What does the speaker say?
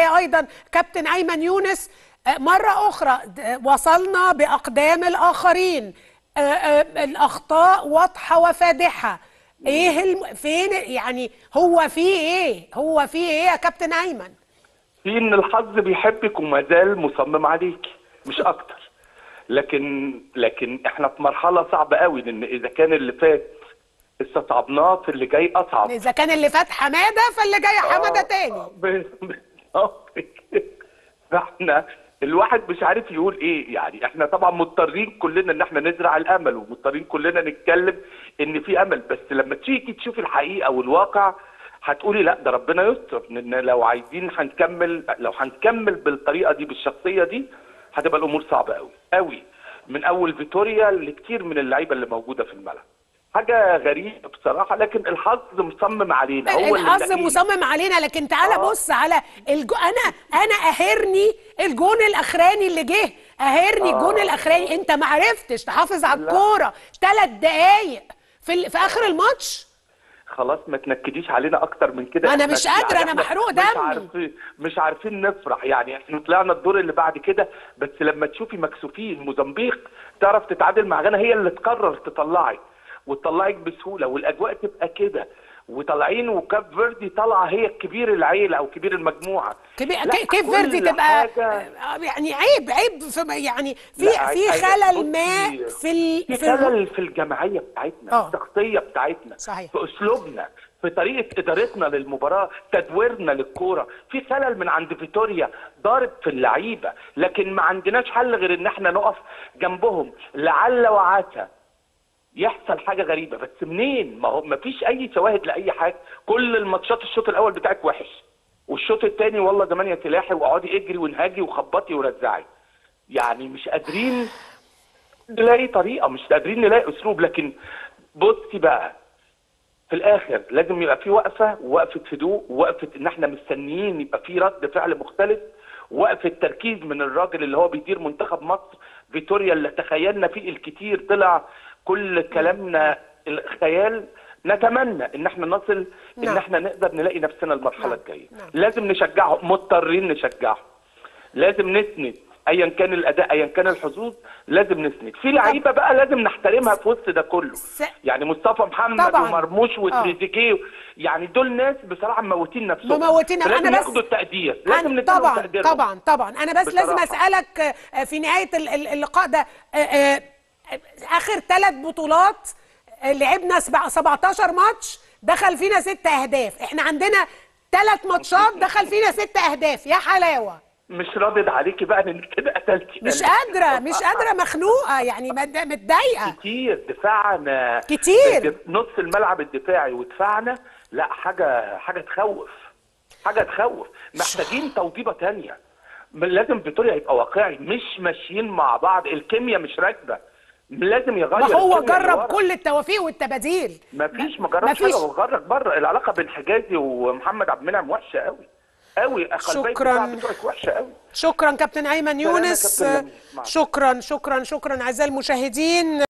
معايا ايضا كابتن ايمن يونس آه، مره اخرى د- وصلنا باقدام الاخرين آه، آه، الاخطاء واضحه وفادحه ايه الم... فين يعني هو في ايه هو في ايه يا كابتن ايمن في ان الحظ بيحبك وما زال مصمم عليك مش اكتر لكن لكن احنا في مرحله صعبه قوي لان اذا كان اللي فات استصعبناه في اللي جاي اصعب اذا كان اللي فات حماده فاللي جاي حماده تاني ب- بالظبط كده. فاحنا الواحد مش عارف يقول ايه يعني احنا طبعا مضطرين كلنا ان احنا نزرع الامل ومضطرين كلنا نتكلم ان في امل بس لما تيجي تشوف الحقيقه والواقع هتقولي لا ده ربنا يستر لان لو عايزين هنكمل لو هنكمل بالطريقه دي بالشخصيه دي هتبقى الامور صعبه قوي قوي من اول فيتوريا لكتير من اللعيبه اللي موجوده في الملعب حاجه غريبه بصراحه لكن الحظ مصمم علينا هو اللي الحظ ملاقينا. مصمم علينا لكن تعالى آه. بص على الجو... انا انا قاهرني الجون الاخراني اللي جه قاهرني الجون الاخراني انت ما عرفتش تحافظ على لا. الكوره ثلاث دقايق في ال... في اخر الماتش خلاص ما تنكديش علينا اكتر من كده ما أنا إحنا مش قادرة، أنا إحنا محروق مش دمي. عارفين مش عارفين نفرح يعني احنا طلعنا الدور اللي بعد كده بس لما تشوفي مكسوفين موزمبيق تعرف تتعادل مع غانا هي اللي تقرر تطلعك وتطلعك بسهوله والاجواء تبقى كده وطالعين وكاب فيردي طالعه هي كبير العيله او كبير المجموعه كبير لا، كي- كيف كل فيردي تبقى حاجة- آه، يعني عيب عيب في يعني في لا، في عايز- خلل ما بصي، في ال... في في ال... خلل في الجماعيه بتاعتنا آه. في الشخصيه بتاعتنا صحيح. في اسلوبنا في طريقه ادارتنا للمباراه تدويرنا للكوره في خلل من عند فيتوريا ضارب في اللعيبه لكن ما عندناش حل غير ان احنا نقف جنبهم لعل وعسى يحصل حاجه غريبه بس منين ما هو ما فيش اي شواهد لاي حاجه كل الماتشات الشوط الاول بتاعك وحش والشوط الثاني والله زمان يا سلاحي واقعدي اجري وانهاجي وخبطي ورزعي يعني مش قادرين نلاقي طريقه مش قادرين نلاقي اسلوب لكن بصي بقى في الاخر لازم يبقى في وقفه ووقفه هدوء ووقفه ان احنا مستنيين يبقى في رد فعل مختلف وقفه تركيز من الراجل اللي هو بيدير منتخب مصر فيتوريا اللي تخيلنا فيه الكتير طلع كل كلامنا الخيال نتمنى ان احنا نصل نعم. ان احنا نقدر نلاقي نفسنا المرحله نعم. الجايه نعم. لازم نشجعهم مضطرين نشجعهم لازم نسند ايا كان الاداء ايا كان الحظوظ لازم نسند في لعيبه بقى لازم نحترمها في وسط ده كله س- يعني مصطفى محمد طبعاً. ومرموش وتريزيجيه يعني دول ناس بصراحه مموتين نفسهم مموتين. لازم أنا بس- ياخدوا التقدير لازم أنا- نديلهم طبعا تقديرهم. طبعا طبعا انا بس لازم بصراحة. اسالك آه، في نهايه ال- ال- اللقاء ده آه، آه، اخر ثلاث بطولات آه، لعبنا سبع- 17 ماتش دخل فينا ست اهداف احنا عندنا ثلاث ماتشات دخل فينا ست اهداف يا حلاوه مش راضد عليكي بقى ان كده قتلتي مش قلبي. قادره مش قادره مخنوقه يعني مد- متضايقه كتير دفاعنا كتير. الدف- نص الملعب الدفاعي ودفاعنا لا حاجه حاجه تخوف حاجه تخوف محتاجين توضيبه تانية م- لازم فيتوريا يبقى واقعي مش ماشيين مع بعض الكيمياء مش راكبه لازم يغير ما هو الكيمياء اللي جرب ورا. كل التوافيق والتباديل ما فيش ما جربش مفيش. حاجه وخرج بره العلاقه بين حجازي ومحمد عبد المنعم وحشه قوي قوي قلبي شكراً. الدفاع بتوعك وحشه قوي شكرا كابتن ايمن سلام يا يونس كابتن لميس. مع شكرا شكرا شكرا اعزائي المشاهدين